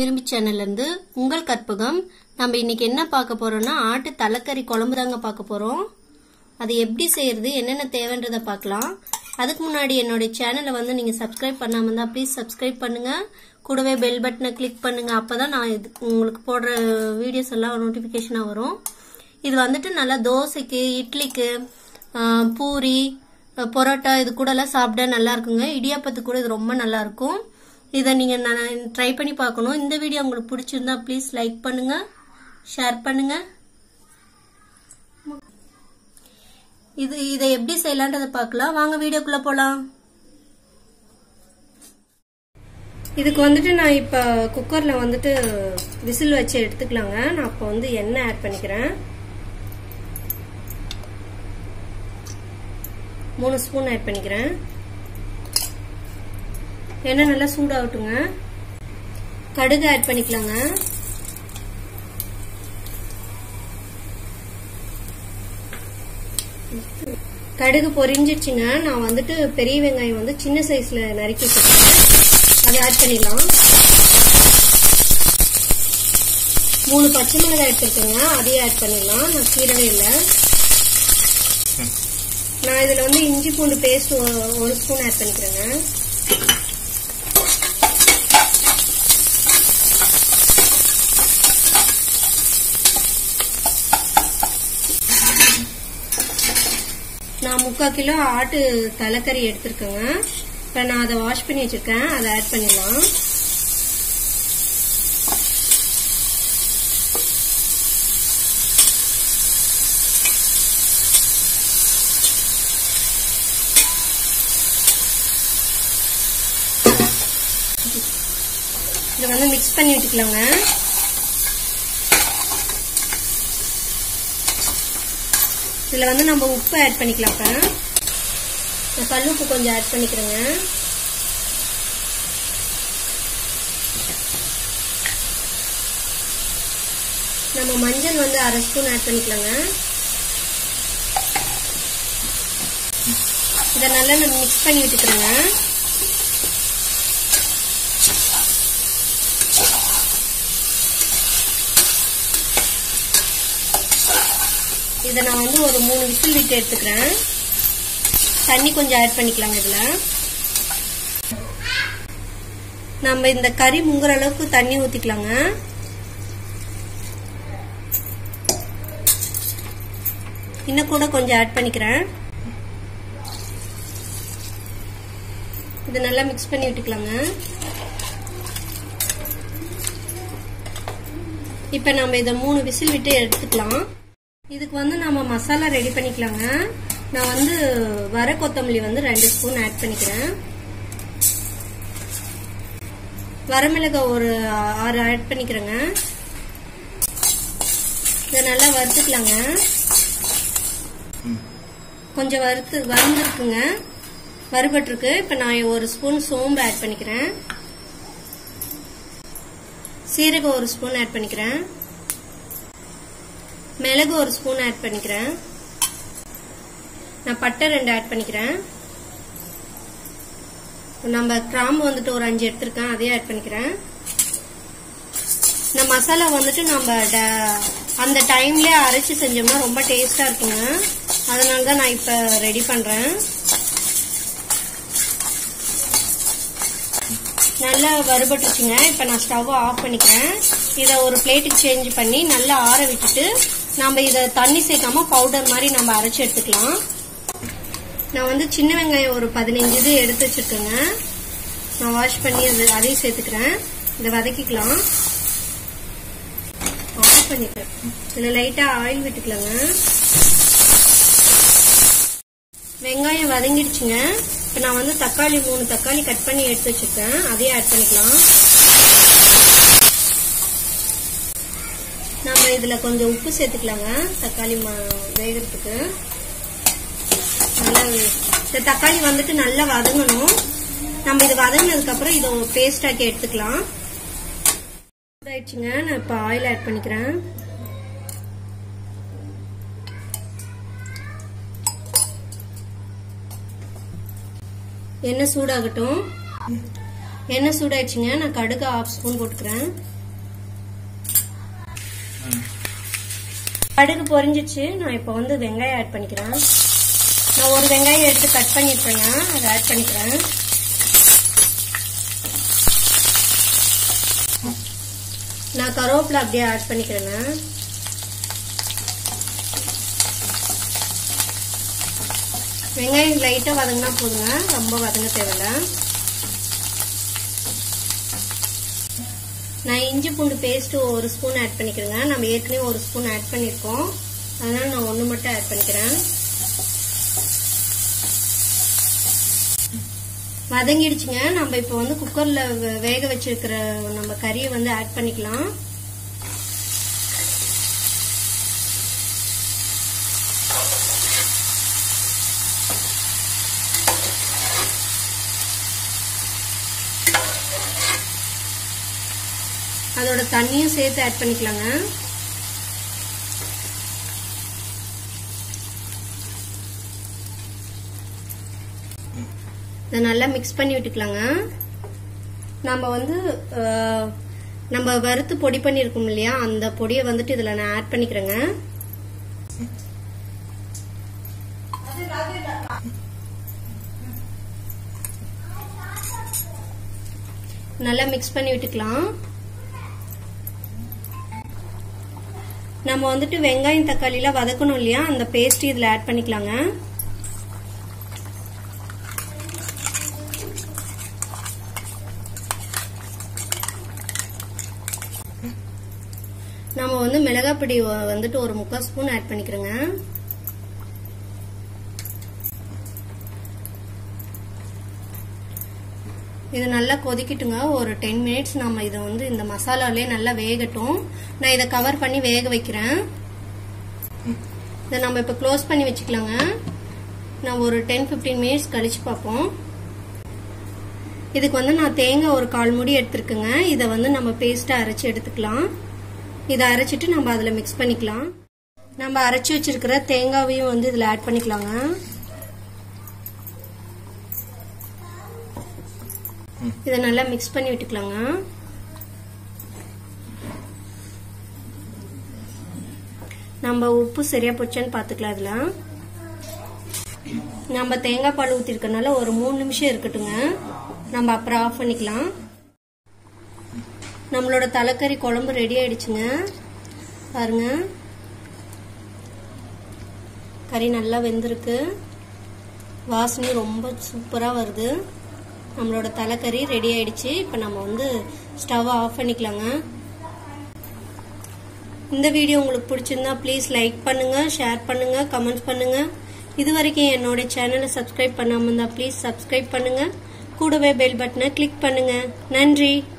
விரும்பி சேனல்ல இருந்து உங்கள் கற்பகம் நம்ம இன்னைக்கு என்ன பார்க்க போறோம்னா ஆட்டு தலைக்கறி குழம்பு தாங்க பார்க்க போறோம் அது எப்படி செய்யறது என்னென்ன தேவைன்றத பார்க்கலாம் அதுக்கு முன்னாடி என்னுடைய சேனலை வந்து நீங்க சப்ஸ்கிரைப் பண்ணாம இருந்தா ப்ளீஸ் சப்ஸ்கிரைப் பண்ணுங்க கூடவே பெல் பட்டனை கிளிக் பண்ணுங்க அப்பதான் நான் இது உங்களுக்கு போடுற வீடியோஸ் எல்லாம் நோட்டிபிகேஷனா வரும் இது வந்துட்டு நல்லா தோசைக்கு இட்லிக்கு ஆ, பூரி அ, பரோட்டா இது கூட எல்லாம் சாப்பிட நல்லா இருக்குங்க இடியாப்பத்துக்கு கூட இது ரொம்ப நல்லா இருக்கும் இதை நீங்க ட்ரை பண்ணி பார்க்கணும் இந்த வீடியோ உங்களுக்கு பிடிச்சிருந்தா ப்ளீஸ் லைக் பண்ணுங்க ஷேர் பண்ணுங்க இது இதை எப்படி செய்யலான்றதை பார்க்கலாம் வாங்க வீடியோக்குள்ள போலாம் இதுக்கு வந்துட்டு நான் இப்போ குக்கரில் வந்துட்டு விசில் வச்சு எடுத்துக்கலாங்க நான் அப்போ வந்து எண்ணெய் ஆட் பண்ணிக்கிறேன் மூணு ஸ்பூன் ஆட் பண்ணிக்கிறேன் எண்ணெய் நல்லா சூடாகட்டுங்க கடுகு ஆட் பண்ணிக்கலாங்க கடுகு பொரிஞ்சிடுச்சுங்க நான் வந்துட்டு பெரிய வெங்காயம் வந்து சின்ன சைஸ்ல நறுக்கி வச்சிருக்கேன் அதை ஆட் பண்ணிடலாம் மூணு பச்சை மிளகாய் எடுத்துருக்கேங்க அதையும் ஆட் பண்ணிடலாம் நான் கீரவே இல்லை நான் இதுல வந்து இஞ்சி பூண்டு பேஸ்ட் ஒரு ஸ்பூன் ஆட் பண்ணிக்கிறேங்க நான் முக்கால் கிலோ ஆட்டு தலைக்கறி எடுத்திருக்கேங்க இப்போ நான் அதை வாஷ் பண்ணி வச்சிருக்கேன் அதை ஆட் பண்ணிடலாம் இதை வந்து மிக்ஸ் பண்ணி விட்டுக்கலாங்க இதில் வந்து நம்ம உப்பு ஆட் பண்ணிக்கலாம் இப்போ நான் கல் உப்பு கொஞ்சம் ஆட் பண்ணிக்கிறேங்க நம்ம மஞ்சள் வந்து அரை ஸ்பூன் ஆட் பண்ணிக்கலாங்க இதை நல்லா நம்ம மிக்ஸ் பண்ணி விட்டுக்கிறேங்க இதை நான் வந்து ஒரு மூணு விசில் விட்டு எடுத்துக்கிறேன் தண்ணி கொஞ்சம் ஆட் பண்ணிக்கலாங்க இதுல நம்ம இந்த கறி முங்குற அளவுக்கு தண்ணி ஊத்திக்கலாங்க இன்னும் கூட கொஞ்சம் ஆட் பண்ணிக்கிறேன் இது நல்லா மிக்ஸ் பண்ணி விட்டுக்கலாங்க இப்ப நம்ம இதை மூணு விசில் விட்டு எடுத்துக்கலாம் இதுக்கு வந்து நம்ம மசாலா ரெடி பண்ணிக்கலாங்க நான் வந்து வர கொத்தமல்லி வந்து ரெண்டு ஸ்பூன் ஆட் பண்ணிக்கிறேன் வரமிளகாய் ஒரு ஆறு ஆட் பண்ணிக்கிறேங்க இதை நல்லா வறுத்துக்கலாங்க கொஞ்சம் வறுத்து வறுந்துருக்குங்க வறுபட்டிருக்கு இப்போ நான் ஒரு ஸ்பூன் சோம்பு ஆட் பண்ணிக்கிறேன் சீரகம் ஒரு ஸ்பூன் ஆட் பண்ணிக்கிறேன் மிளகு ஒரு ஸ்பூன் ஆட் பண்ணிக்கிறேன் நான் பட்டை ரெண்டு ஆட் பண்ணிக்கிறேன் நம்ம கிராம்பு வந்துட்டு ஒரு அஞ்சு எடுத்திருக்கேன் அதையும் ஆட் பண்ணிக்கிறேன் இந்த மசாலா வந்துட்டு நம்ம அந்த டைம்லயே அரைச்சு செஞ்சோம்னா ரொம்ப டேஸ்டா இருக்குங்க அதனால தான் நான் இப்ப ரெடி பண்றேன் நல்லா வறுபட்டுருச்சுங்க இப்போ நான் ஸ்டவ் ஆஃப் பண்ணிக்கிறேன் இதை ஒரு பிளேட்டுக்கு சேஞ்ச் பண்ணி நல்லா ஆற விட்டுட்டு நம்ம இதை தண்ணி சேர்க்காம பவுடர் மாதிரி நம்ம அரைச்சி எடுத்துக்கலாம் நான் வந்து சின்ன வெங்காயம் ஒரு பதினைஞ்சு இது எடுத்து வச்சிருக்கேங்க நான் வாஷ் பண்ணி அது அதையும் சேர்த்துக்கிறேன் இதை வதக்கிக்கலாம் ஆஃப் பண்ணிக்கிறேன் இதில் லைட்டாக ஆயில் விட்டுக்கலாங்க வெங்காயம் வதங்கிடுச்சுங்க இப்போ நான் வந்து தக்காளி மூணு தக்காளி கட் பண்ணி எடுத்து வச்சிருக்கேன் அதையும் ஆட் பண்ணிக்கலாம் நம்ம இதுல கொஞ்சம் உப்பு சேர்த்துக்கலாங்க தக்காளி வேகிறதுக்கு நல்லா இந்த தக்காளி வந்துட்டு நல்லா வதங்கணும் நம்ம இது வதங்கினதுக்கு அப்புறம் இதை பேஸ்ட் ஆக்கி எடுத்துக்கலாம் ஆயிடுச்சுங்க நான் இப்போ ஆயில் ஆட் பண்ணிக்கிறேன் எண்ணெய் சூடாகட்டும் எண்ணெய் சூடாயிடுச்சுங்க நான் கடுகு ஆஃப் ஸ்பூன் போட்டுக்கிறேன் கடுகு பொரிஞ்சிச்சு நான் இப்போ வந்து வெங்காயம் ஆட் பண்ணிக்கிறேன் நான் ஒரு வெங்காயம் எடுத்து கட் பண்ணிருப்பேங்க அதை ஆட் பண்ணிக்கிறேன் நான் கருவேப்பிலை அப்படியே ஆட் பண்ணிக்கிறேங்க வெங்காயம் லைட்டாக வதங்கினா போதுங்க ரொம்ப வதங்க தேவையில்ல நான் இஞ்சி பூண்டு பேஸ்ட் ஒரு ஸ்பூன் ஆட் பண்ணிக்கிறேங்க நம்ம ஏற்கனவே ஒரு ஸ்பூன் ஆட் பண்ணியிருக்கோம் அதனால நான் ஒன்று மட்டும் ஆட் பண்ணிக்கிறேன் வதங்கிடுச்சுங்க நம்ம இப்போ வந்து குக்கர்ல வேக வச்சிருக்கிற நம்ம கறியை வந்து ஆட் பண்ணிக்கலாம் அதோட தண்ணியும் சேர்த்து ஆட் பண்ணிக்கலாங்க இதை நல்லா மிக்ஸ் பண்ணி விட்டுக்கலாங்க நம்ம வந்து நம்ம வறுத்து பொடி பண்ணியிருக்கோம் இல்லையா அந்த பொடியை வந்துட்டு இதில் நான் ஆட் பண்ணிக்கிறேங்க நல்லா மிக்ஸ் பண்ணி விட்டுக்கலாம் நம்ம வந்துட்டு வெங்காயம் தக்காளிலாம் வதக்கணும் இல்லையா அந்த பேஸ்ட் இதில் ஆட் பண்ணிக்கலாங்க நம்ம வந்து மிளகாய் பொடி வந்துட்டு ஒரு முக்கால் ஸ்பூன் ஆட் பண்ணிக்கிறோங்க இது நல்லா கொதிக்கட்டுங்க ஒரு டென் மினிட்ஸ் நம்ம இதை வந்து இந்த மசாலாலே நல்லா வேகட்டும் நான் இதை கவர் பண்ணி வேக வைக்கிறேன் இதை நம்ம இப்போ க்ளோஸ் பண்ணி வச்சுக்கலாங்க நான் ஒரு டென் ஃபிஃப்டீன் மினிட்ஸ் கழிச்சு பார்ப்போம் இதுக்கு வந்து நான் தேங்காய் ஒரு கால் முடி எடுத்துருக்குங்க இதை வந்து நம்ம பேஸ்ட்டாக அரைச்சி எடுத்துக்கலாம் இதை அரைச்சிட்டு நம்ம அதில் மிக்ஸ் பண்ணிக்கலாம் நம்ம அரைச்சி வச்சிருக்கிற தேங்காவையும் வந்து இதில் ஆட் பண்ணிக்கலாங்க இதை நல்லா மிக்ஸ் பண்ணி விட்டுக்கலாங்க நம்ம உப்பு சரியா போச்சான்னு பார்த்துக்கலாம் இதில் நம்ம தேங்காய் பால் ஊற்றிருக்கனால ஒரு மூணு நிமிஷம் இருக்கட்டுங்க நம்ம அப்புறம் ஆஃப் பண்ணிக்கலாம் நம்மளோட தலைக்கறி குழம்பு ரெடி ஆயிடுச்சுங்க பாருங்க கறி நல்லா வெந்திருக்கு வாசனை ரொம்ப சூப்பராக வருது நம்மளோட தலைக்கறி ரெடி ஆயிடுச்சு இப்போ நம்ம வந்து ஸ்டவ் ஆஃப் பண்ணிக்கலாங்க இந்த வீடியோ உங்களுக்கு பிடிச்சிருந்தா ப்ளீஸ் லைக் பண்ணுங்க ஷேர் பண்ணுங்க கமெண்ட்ஸ் பண்ணுங்க இது வரைக்கும் என்னோட சேனலை சப்ஸ்கிரைப் பண்ணாமல் இருந்தால் ப்ளீஸ் சப்ஸ்கிரைப் பண்ணுங்க கூடவே பெல் பட்டனை கிளிக் பண்ணுங்க நன்றி